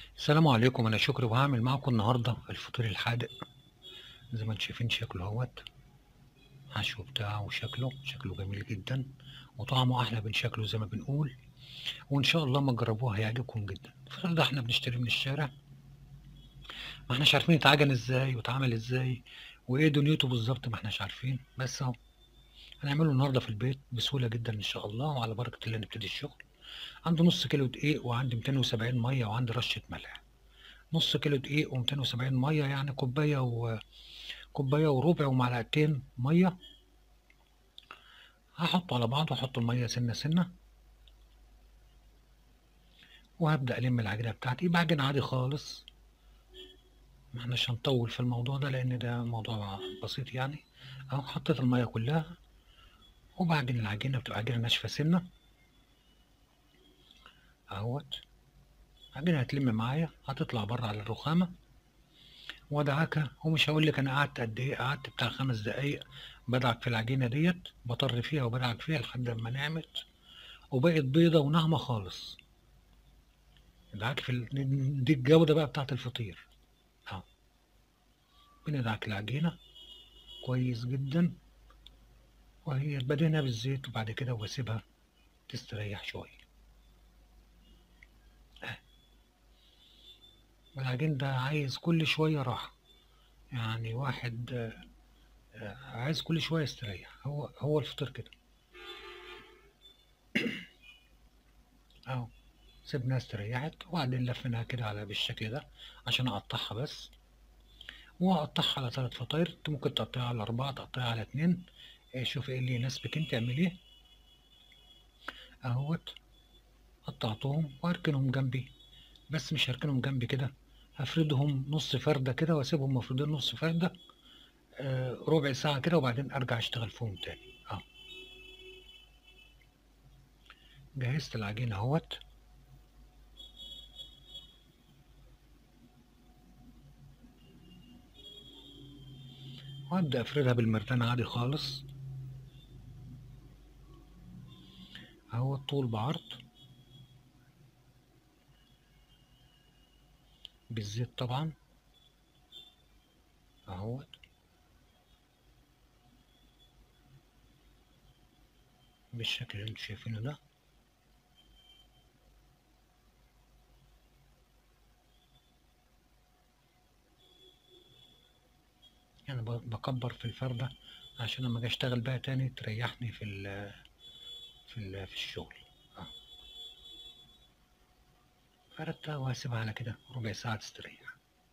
السلام عليكم انا شكري وهعمل معاكم النهارده الفطير الحادق زي ما انتم شايفين شكله اهوت حشو بتاعه وشكله شكله جميل جدا وطعمه احلى من شكله زي ما بنقول وان شاء الله ما تجربوه هيعجبكم جدا الفطير ده احنا بنشتريه من الشارع ما احناش عارفين يتعجن ازاي ويتعمل ازاي وايه دنيته بالظبط ما احناش عارفين بس اهو هنعمله النهارده في البيت بسهوله جدا ان شاء الله وعلى بركه الله نبتدي الشغل عندي نص كيلو دقيق وعندي 270 ميه وعندي رشه ملح نص كيلو دقيق و270 ميه يعني كوبايه و كوبايه وربع ومعلقتين ميه هحطه على بعض واحط الميه سنه سنه وهبدا الم العجينه بتاعتي بعجن عادي خالص ما احناش هنطول في الموضوع ده لان ده موضوع بسيط يعني اهو حطيت الميه كلها وبعجن العجينه بتبقى عجينه ناشفه سنه اهوت العجينه هتلم معايا هتطلع بره على الرخامه وادعكها ومش هقول لك انا قعدت قد ايه قعدت بتاع خمس دقايق بدعك في العجينه ديت بطر فيها وبدعك فيها لحد ما نعمت وبقت بيضه وناعمه خالص ادعك في ال... دي الجوده بقى بتاعت الفطير اهو بندعك العجينه كويس جدا وهي بدهنها بالزيت وبعد كده واسيبها تستريح شويه العجين ده عايز كل شوية راحة يعني واحد آه، عايز كل شوية يستريح هو هو الفطير كده اهو سيبناها استريحت وبعدين لفيناها كده على بالشكل ده عشان اقطعها بس واقطعها على ثلاث فطاير انت ممكن تقطعها على اربعة تقطعها على اتنين إيه، شوف ايه اللي يناسبك انت اعمليه اهوت قطعتهم واركنهم جنبي بس مش هركنهم جنبي كده هفردهم نص فردة كده واسيبهم مفروضين نص فردة آه ربع ساعة كده وبعدين ارجع اشتغل فيهم تاني اه جهزت العجينة اهوت وابدأ افردها بالمردان عادي خالص اهو طول بعرض بالزيت طبعا اهوت بالشكل اللي انتوا شايفينه ده يعني ب- بكبر في الفردة عشان لما اجي اشتغل بقى تاني تريحني في ال في ال في الشغل اه فردتها وهسيبها على كده ربع ساعة تستريح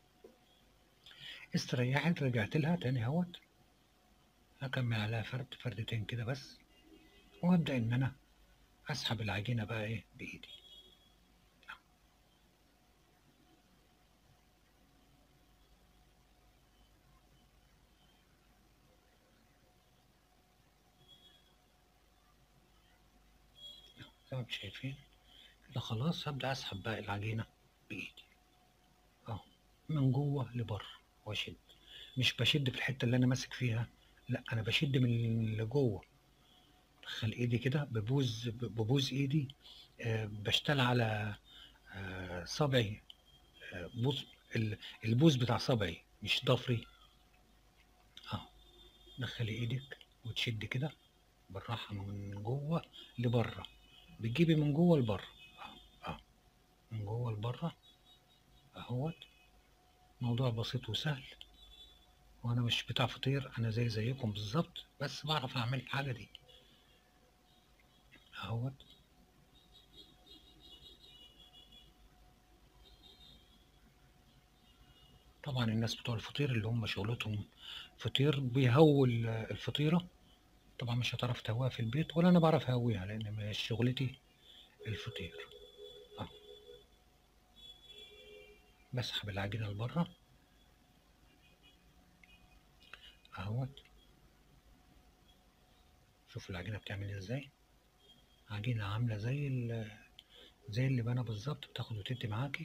استريحت رجعت لها تاني اهوت هكمل عليها فرد فردتين كده بس وابدأ ان انا اسحب العجينة بقى ايه بايدي زي ما انتم شايفين كده خلاص هبدأ اسحب بقى العجينة بايدي اهو من جوه لبره واشد مش بشد في الحتة اللي انا ماسك فيها لا انا بشد من اللي جوه ادخل ايدي كده ببوز ببوز ايدي آه، بشتغل على آه، صبعي آه، بوز ال- البوز بتاع صبعي مش ضفري اهو دخلي ايدك وتشد كده بالراحة من جوه لبره بتجيبي من جوه لبره اهو اهو من جوه لبره اهوت موضوع بسيط وسهل وانا مش بتاع فطير انا زي زيكم بالظبط بس بعرف اعمل الحاجة دي اهوت طبعا الناس بتوع الفطير اللي هم شغلتهم فطير بيهووا ال- الفطيرة طبعا مش هتعرف تهويها في البيت ولا انا بعرف اهويها لان مش شغلتي الفطير اه بسحب العجينة لبره اهوت شوف العجينة بتعمل ازاي عجينة عاملة زي ال- زي اللبانة بالظبط بتاخد وتدي معاكي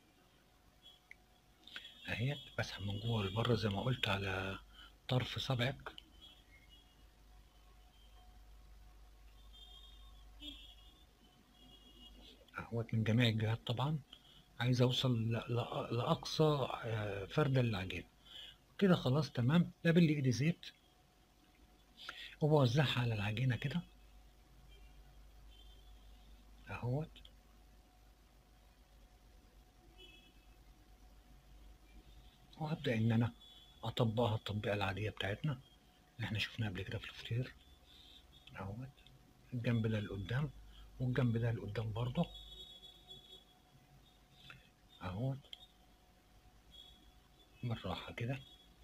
اهيت بسحب من جوه لبره زي ما قلت على طرف صبعك اهوت من جميع الجهات طبعا عايز اوصل ل- ل- لاقصى آه، فرده للعجينه كده خلاص تمام ببل ايدي زيت وبوزعها على العجينه كده اهوت وهبدا ان انا اطبقها التطبيقه العاديه بتاعتنا اللي احنا شفناها قبل كده في الفطير اهوت الجنب ده لقدام والجنب ده لقدام برضه اهوت بالراحه كده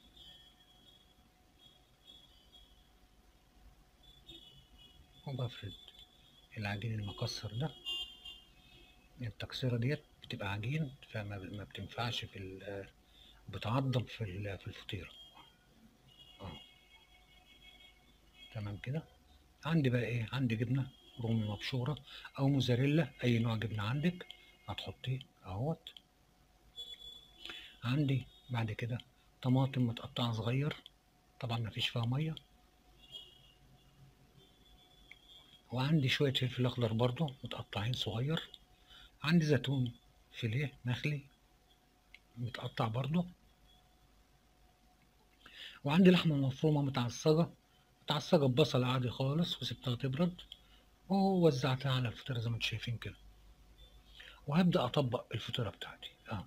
وبفرد العجين المكسر ده التكسيره ديت بتبقى عجين فما ما بتنفعش في ال- بتعضم في ال- في الفطيره اه تمام كده عندي بقى ايه عندي جبنه رومي مبشوره او موزاريلا اي نوع جبنه عندك هتحطيه اهوت عندي بعد كده طماطم متقطعه صغير طبعا مفيش فيها ميه وعندي شويه فلفل اخضر برضو متقطعين صغير عندي زيتون فيليه مخلي متقطع برضو وعندي لحمه مفرومه متعصجه متعصجه ببصل عادي خالص وسبتها تبرد ووزعتها على الفطيره زي ما انتم شايفين كده وهبدا اطبق الفطيره بتاعتي اه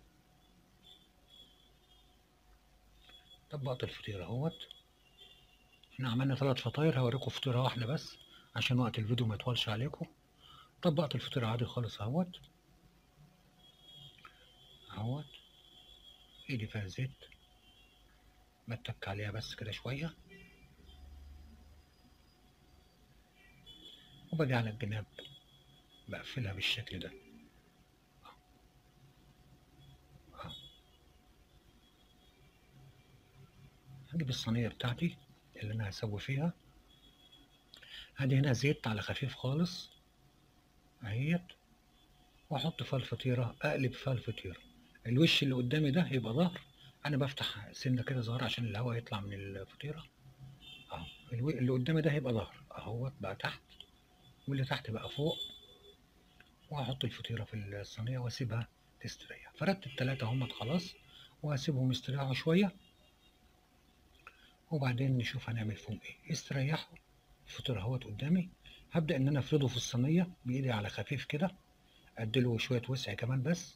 طبقت الفطيره اهوت احنا عملنا ثلاث فطاير هوريكم فطيره واحده بس عشان وقت الفيديو ما يطولش عليكم طبقت الفطيره عادي خالص اهوت اهوت ايدي فيها زيت بتك عليها بس كده شويه وباجي على الجناب بقفلها بالشكل ده آه. هجيب الصينية بتاعتي اللي أنا هسوي فيها هدي هنا زيت على خفيف خالص اهيت وأحط فيها الفطيرة أقلب فيها الفطيرة الوش اللي قدامي ده يبقى ظهر أنا بفتح سنة كده صغيرة عشان الهواء يطلع من الفطيرة أهو الو- اللي قدامي ده هيبقى ظهر أهوت بقى تحت واللي تحت بقى فوق وهحط الفطيرة في الصينية واسيبها تستريح فردت التلاتة همت خلاص وهسيبهم يستريحوا شوية وبعدين نشوف هنعمل فيهم ايه يستريحوا الفطير اهوت قدامي هبدأ ان انا افرده في الصينية بايدي على خفيف كده اديله شوية وسع كمان بس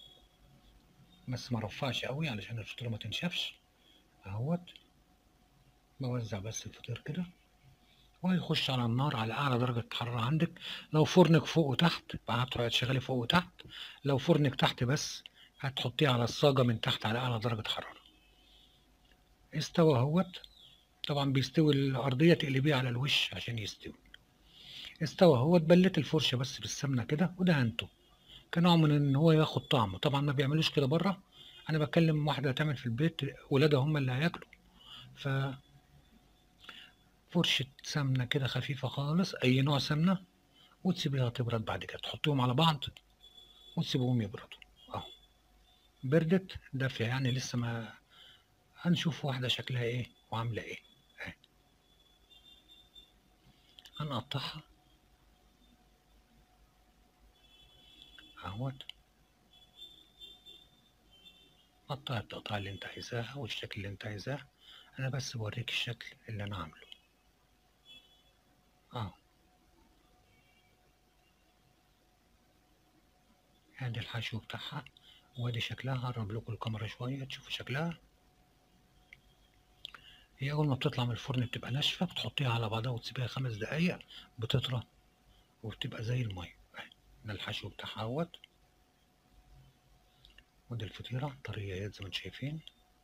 بس ما رفعش قوي علشان الفطيرة ما تنشفش اهوت بوزع بس الفطير كده وهيخش على النار على اعلى درجة حرارة عندك لو فرنك فوق وتحت يبقى هتقعد تشغلي فوق وتحت لو فرنك تحت بس هتحطيه على الصاجة من تحت على اعلى درجة حرارة استوى اهوت طبعا بيستوي الأرضية تقلبيه على الوش عشان يستوي استوى اهوت بلت الفرشة بس بالسمنة كده ودهنته كنوع من ان هو ياخد طعمه طبعا ما بيعملوش كده بره انا بكلم واحدة تعمل في البيت ولادها هم اللي هياكلوا ف فرشة سمنة كده خفيفة خالص أي نوع سمنة وتسيبيها تبرد بعد كده تحطيهم على بعض وتسيبهم يبردوا أهو بردت دافية يعني لسه ما هنشوف واحدة شكلها إيه وعاملة إيه أهي. هنقطعها أهوت قطع التقطيع اللي أنت عايزاها والشكل اللي أنت عايزاه أنا بس بوريك الشكل اللي أنا عامله أهو ادي الحشو بتاعها وادي شكلها هقرب لكم الكاميرا شوية تشوفوا شكلها هي أول ما بتطلع من الفرن بتبقى ناشفة بتحطيها على بعضها وتسيبيها خمس دقايق بتطرى وبتبقى زي المية أهي. ده الحشو بتاعها اهوت ودي الفطيرة طرية اهيت زي ما انتم شايفين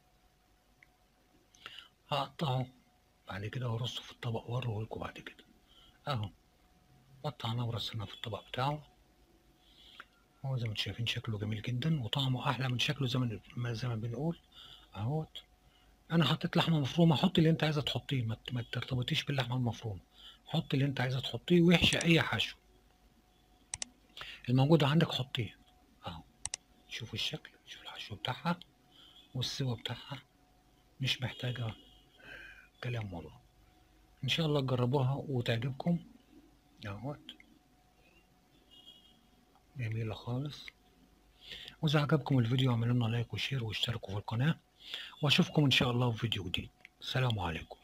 هقطعه بعد كده وارصه في الطبق واوريه لكم بعد كده اهو قطعناه ورصيناه في الطبق بتاعه هو زي ما انتم شايفين شكله جميل جدا وطعمه احلى من شكله زي ما ما- زي ما بنقول اهوت انا حطيت لحمه مفرومه حط اللي انت عايزه تحطيه ما ت- ما ترتبطيش باللحمه المفرومه حط اللي انت عايزه تحطيه وحشه اي حشو الموجود عندك حطيه اهو شوفوا الشكل شوفوا الحشو بتاعها والسوا بتاعها مش محتاجه كلام والله ان شاء الله تجربوها وتعجبكم اهوت جميله خالص وإذا عجبكم الفيديو اعملوا لنا لايك وشير واشتركوا في القناة وأشوفكم إن شاء الله في فيديو جديد السلام عليكم